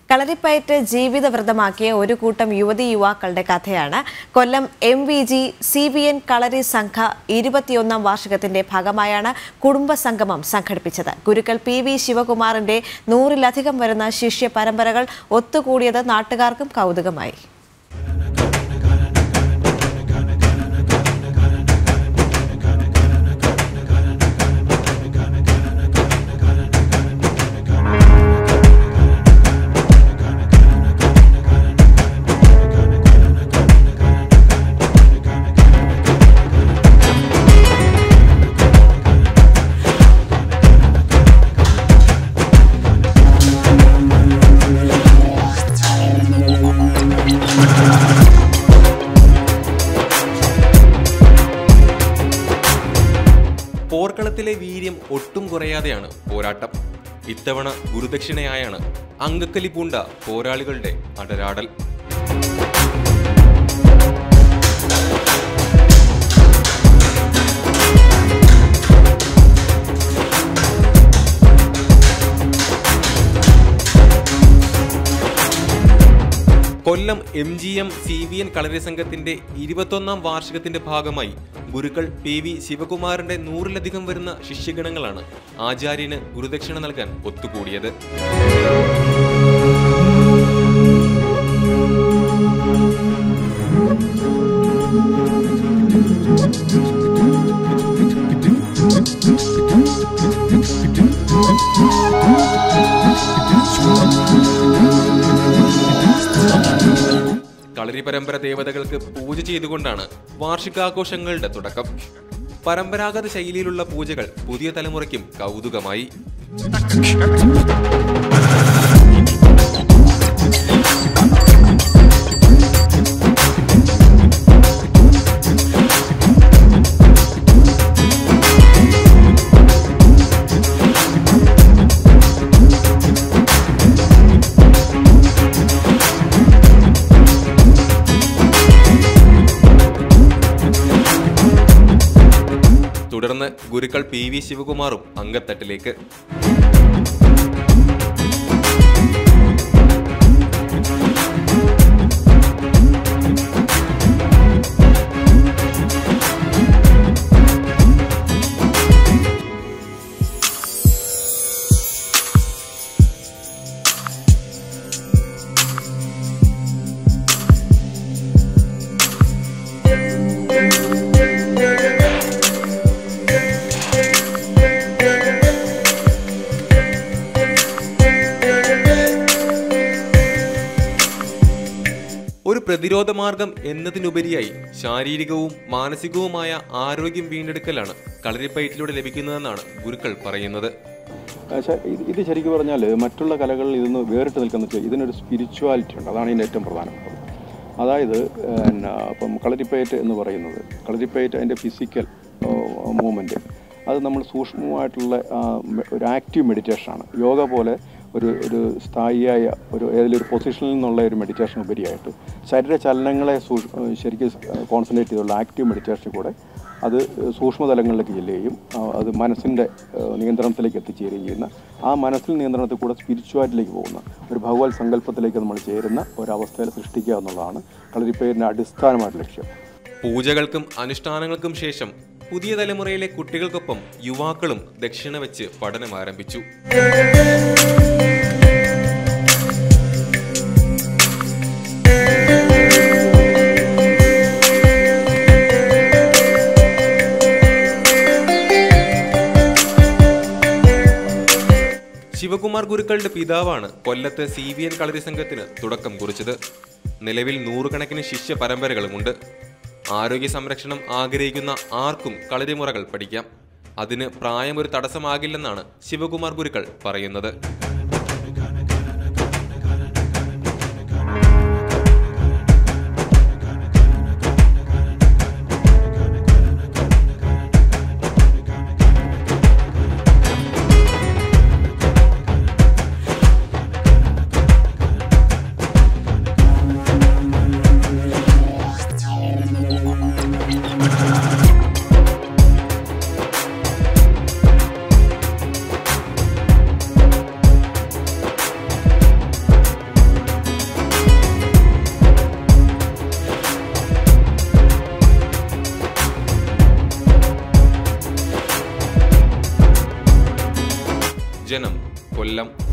കളരിപ്പയറ്റ് ജീവിതവ്രതമാക്കിയ ഒരു കൂട്ടം യുവതി യുവാക്കളുടെ കഥയാണ് Kollam M V G C B N Kalari സംഘ ഇരുപത്തിയൊന്നാം വാർഷികത്തിന്റെ ഭാഗമായാണ് കുടുംബ സംഗമം സംഘടിപ്പിച്ചത് ഗുരുക്കൾ പി വി ശിവകുമാറിന്റെ നൂറിലധികം വരുന്ന ശിഷ്യ പരമ്പരകൾ ഒത്തുകൂടിയത് നാട്ടുകാർക്കും കൗതുകമായി പോർക്കളത്തിലെ വീര്യം ഒട്ടും കുറയാതെയാണ് പോരാട്ടം ഇത്തവണ ഗുരുദക്ഷിണയായാണ് അങ്കക്കലി പൂണ്ട പോരാളികളുടെ അടരാടൽ Kollam M G M C V N Kalari സംഘത്തിന്റെ ഇരുപത്തൊന്നാം വാർഷികത്തിന്റെ ഭാഗമായി ഗുരുക്കൾ പി വി ശിവകുമാറിന്റെ നൂറിലധികം വരുന്ന ശിഷ്യഗണങ്ങളാണ് ആചാര്യന് ഗുരുദക്ഷിണ നൽകാൻ ഒത്തുകൂടിയത് കളരി പരമ്പര ദേവതകൾക്ക് പൂജ ചെയ്തുകൊണ്ടാണ് വാർഷികാഘോഷങ്ങളുടെ തുടക്കം പരമ്പരാഗത ശൈലിയിലുള്ള പൂജകൾ പുതിയ തലമുറയ്ക്കും കൗതുകമായി തുടർന്ന് ഗുരുക്കൾ പി വി ശിവകുമാറും അങ്കത്തട്ടിലേക്ക് ഒരു പ്രതിരോധ മാർഗം എന്നതിനുപരിയായി ശാരീരികവും മാനസികവുമായ ആരോഗ്യം വീണ്ടെടുക്കലാണ് കളരിപ്പയറ്റിലൂടെ ലഭിക്കുന്നതെന്നാണ് ഗുരുക്കൾ പറയുന്നത് പക്ഷേ ഇത് ഇത് ശരിക്കും പറഞ്ഞാൽ മറ്റുള്ള കലകളിൽ ഇതൊന്ന് വേറിട്ട് നിൽക്കുന്ന വെച്ചാൽ ഇതിനൊരു സ്പിരിച്വാലിറ്റി ഉണ്ട് അതാണ് ഇതിൻ്റെ ഏറ്റവും പ്രധാനപ്പെട്ടത് അതായത് പിന്നെ ഇപ്പം കളരിപ്പയറ്റ് എന്ന് പറയുന്നത് കളരിപ്പയറ്റ് അതിൻ്റെ ഫിസിക്കൽ മൂവ്മെൻറ്റ് അത് നമ്മൾ സൂക്ഷ്മമായിട്ടുള്ള ആ, മെ- ഒരു ആക്റ്റീവ് മെഡിറ്റേഷനാണ് യോഗ പോലെ ഒരു ഒരു സ്ഥായിയായ ഒരു ഏതെങ്കിലും ഒരു പൊസിഷനിൽ നിന്നുള്ള ഒരു മെഡിറ്റേഷൻ ഉപരിയായിട്ട് ശരീര ചലനങ്ങളെ സൂക്ഷ് ശരിക്കും കോൺസെൻട്രേറ്റ് ചെയ്തുള്ള ആക്റ്റീവ് മെഡിറ്റേഷൻ കൂടെ അത് സൂക്ഷ്മതലങ്ങളിലേക്ക് ചെല്ലുകയും ആ, അത് മനസ്സിൻ്റെ നിയന്ത്രണത്തിലേക്ക് എത്തിച്ചേരുകയും ചെയ്യുന്ന ആ മനസ്സിൽ നിയന്ത്രണത്തിൽ കൂടെ സ്പിരിച്വാലിറ്റിയിലേക്ക് പോകുന്ന ഒരു ഭഗവത് സങ്കല്പത്തിലേക്ക് നമ്മൾ ചേരുന്ന ഒരവസ്ഥയിൽ സൃഷ്ടിക്കുക എന്നുള്ളതാണ് കളരിപ്പേരിൻ്റെ അടിസ്ഥാനമായിട്ട് ലക്ഷ്യം പൂജകൾക്കും അനുഷ്ഠാനങ്ങൾക്കും ശേഷം പുതിയ തലമുറയിലെ കുട്ടികൾക്കൊപ്പം യുവാക്കളും ദക്ഷിണ വെച്ച് പഠനം ആരംഭിച്ചു ശിവകുമാർ ഗുരുക്കളുടെ പിതാവാണ് കൊല്ലത്ത് സി വി എൻ കളരി സംഘത്തിന് തുടക്കം കുറിച്ചത് നിലവിൽ നൂറുകണക്കിന് ശിഷ്യ പരമ്പരകളുമുണ്ട് ആരോഗ്യ സംരക്ഷണം ആഗ്രഹിക്കുന്ന ആർക്കും കളരിമുറകൾ പഠിക്കാം അതിന് പ്രായം ഒരു തടസ്സമാകില്ലെന്നാണ് ശിവകുമാർ ഗുരുക്കൾ പറയുന്നത് ജനം കൊല്ലം